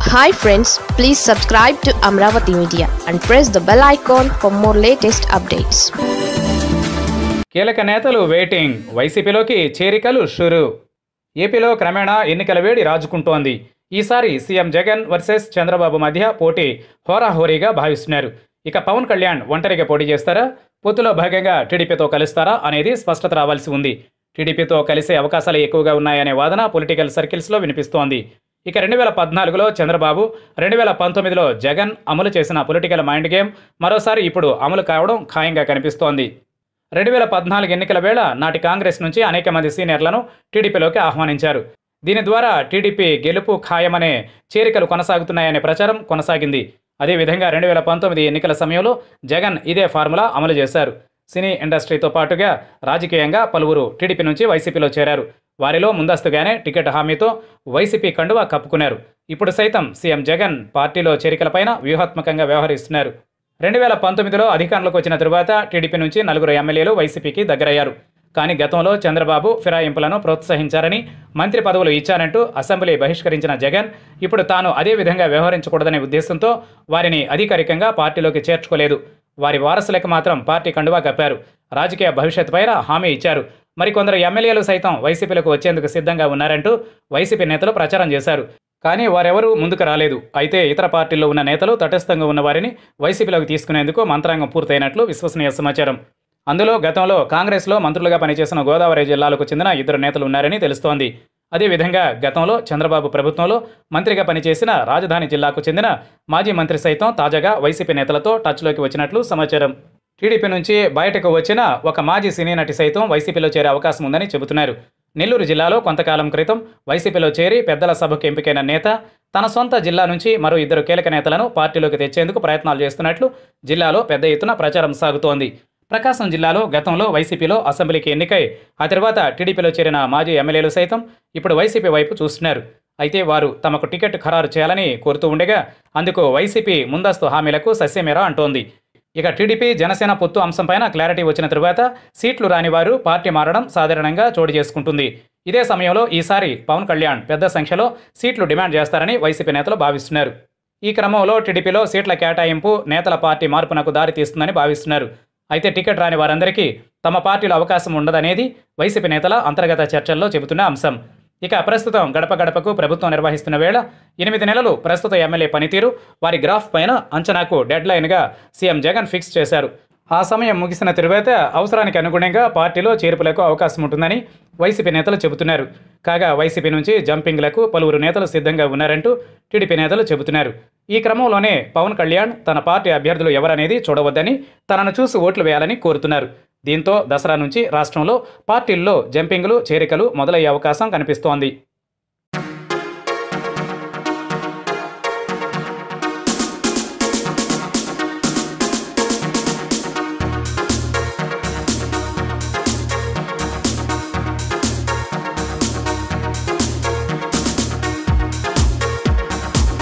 hi friends please subscribe to Amaravati media and press the bell icon for more latest updates కీలక నేతలు waiting వైసీపీలోకి చేరికలు షురు ఏపీలో క్రమేణా ఎన్నికల వేడి రాజుకుంటోంది ఈసారి సీఎం జగన్ వర్సెస్ చంద్రబాబు మధ్య పోటీ హోరాహోరీగా భావిస్తున్నారు ఇక పవన్ కళ్యాణ్ ఒంటరిగా పోటీ చేస్తారా పొత్తులో భాగంగా టీడీపీతో కలుస్తారా అనేది స్పష్టత రావాల్సి ఉంది టీడీపీతో కలిసే అవకాశాలు ఎక్కువగా ఉన్నాయనే వాదన పొలిటికల్ సర్కిల్స్లో వినిపిస్తోంది ఇక రెండు వేల పద్నాలుగులో చంద్రబాబు రెండు వేల పంతొమ్మిదిలో జగన్ అమలు చేసిన పొలిటికల్ మైండ్ గేమ్ మరోసారి ఇప్పుడు అమలు కావడం ఖాయంగా కనిపిస్తోంది రెండు వేల పద్నాలుగు ఎన్నికల వేళ నాటి కాంగ్రెస్ నుంచి అనేక మంది సీనియర్లను టీడీపీలోకి ఆహ్వానించారు దీని ద్వారా టీడీపీ గెలుపు ఖాయమనే చేరికలు కొనసాగుతున్నాయనే ప్రచారం కొనసాగింది అదేవిధంగా రెండు వేల పంతొమ్మిది ఎన్నికల సమయంలో జగన్ ఇదే ఫార్ములా అమలు చేశారు సినీ ఇండస్ట్రీతో పాటుగా రాజకీయంగా పలువురు టీడీపీ నుంచి వైసీపీలో చేరారు వారిలో ముందస్తుగానే టికెట్ హామీతో వైసీపీ కండువా కప్పుకున్నారు ఇప్పుడు సైతం సీఎం జగన్ పార్టీలో చేరికలపైన వ్యూహాత్మకంగా వ్యవహరిస్తున్నారు రెండు వేల పంతొమ్మిదిలో అధికారంలోకి వచ్చిన తరువాత టీడీపీ నుంచి నలుగురు ఎమ్మెల్యేలు వైసీపీకి దగ్గరయ్యారు కానీ గతంలో చంద్రబాబు ఫిరాయింపులను ప్రోత్సహించారని మంత్రి పదవులు ఇచ్చారంటూ అసెంబ్లీ బహిష్కరించిన జగన్ ఇప్పుడు తాను అదే విధంగా వ్యవహరించకూడదనే ఉద్దేశంతో వారిని అధికారికంగా పార్టీలోకి చేర్చుకోలేదు వారి వారసులకు మాత్రం పార్టీ కండువా కప్పారు రాజకీయ భవిష్యత్తు పైన హామీ ఇచ్చారు మరికొందరు ఎమ్మెల్యేలు సైతం వైసీపీలకు వచ్చేందుకు సిద్ధంగా ఉన్నారంటూ వైసీపీ నేతలు ప్రచారం చేశారు కానీ వారెవరూ ముందుకు రాలేదు అయితే ఇతర పార్టీల్లో ఉన్న నేతలు తటస్థంగా ఉన్న వారిని వైసీపీలోకి తీసుకునేందుకు మంత్రాంగం పూర్తయినట్లు విశ్వసనీయ సమాచారం అందులో గతంలో కాంగ్రెస్లో మంత్రులుగా పనిచేసిన గోదావరి జిల్లాలకు చెందిన ఇద్దరు నేతలు ఉన్నారని తెలుస్తోంది అదేవిధంగా గతంలో చంద్రబాబు ప్రభుత్వంలో మంత్రిగా పనిచేసిన రాజధాని జిల్లాకు చెందిన మాజీ మంత్రి సైతం తాజాగా వైసీపీ నేతలతో టచ్లోకి వచ్చినట్లు సమాచారం టీడీపీ నుంచి బయటకు వచ్చిన ఒక మాజీ సినీ నటి సైతం వైసీపీలో చేరే అవకాశం ఉందని చెబుతున్నారు నెల్లూరు జిల్లాలో కొంతకాలం క్రితం వైసీపీలో చేరి పెద్దల సభకు ఎంపికైన నేత తన సొంత జిల్లా నుంచి మరో ఇద్దరు కీలక నేతలను పార్టీలోకి తెచ్చేందుకు ప్రయత్నాలు చేస్తున్నట్లు జిల్లాలో పెద్ద ఎత్తున ప్రచారం సాగుతోంది ప్రకాశం జిల్లాలో గతంలో వైసీపీలో అసెంబ్లీకి ఎన్నికై ఆ తర్వాత టీడీపీలో చేరిన మాజీ ఎమ్మెల్యేలు సైతం ఇప్పుడు వైసీపీ వైపు చూస్తున్నారు అయితే వారు తమకు టికెట్ ఖరారు చేయాలని కోరుతూ ఉండగా అందుకు వైసీపీ ముందస్తు హామీలకు సస్యమేరా అంటోంది ఇక టీడీపీ జనసేన పొత్తు అంశంపైన క్లారిటీ వచ్చిన తరువాత సీట్లు రాని వారు పార్టీ మారడం సాధారణంగా చోటు చేసుకుంటుంది ఇదే సమయంలో ఈసారి పవన్ కళ్యాణ్ పెద్ద సంఖ్యలో సీట్లు డిమాండ్ చేస్తారని వైసీపీ నేతలు భావిస్తున్నారు ఈ క్రమంలో టీడీపీలో సీట్ల కేటాయింపు నేతల పార్టీ మార్పునకు దారితీస్తుందని భావిస్తున్నారు అయితే టికెట్ రాని వారందరికీ తమ పార్టీలో అవకాశం ఉండదనేది వైసీపీ నేతల అంతర్గత చర్చల్లో చెబుతున్న అంశం ఇక ప్రస్తుతం గడప గడపకు ప్రభుత్వం నిర్వహిస్తున్న వేళ ఎనిమిది నెలలు ప్రస్తుత ఎమ్మెల్యే పనితీరు వారి గ్రాఫ్ పైన అంచనాకు డెడ్ లైన్గా సీఎం జగన్ ఫిక్స్ చేశారు ఆ సమయం ముగిసిన తరువాత అవసరానికి అనుగుణంగా పార్టీలో చేర్పులకు అవకాశం ఉంటుందని వైసీపీ నేతలు చెబుతున్నారు కాగా వైసీపీ నుంచి జంపింగ్లకు పలువురు నేతలు సిద్ధంగా ఉన్నారంటూ టీడీపీ నేతలు చెబుతున్నారు ఈ క్రమంలోనే పవన్ కళ్యాణ్ తన పార్టీ అభ్యర్థులు ఎవరనేది చూడవద్దని తనను చూసి ఓట్లు వేయాలని కోరుతున్నారు దీంతో దసరా నుంచి రాష్ట్రంలో పార్టీల్లో జంపింగ్లు చేరికలు మొదలయ్యే అవకాశం కనిపిస్తోంది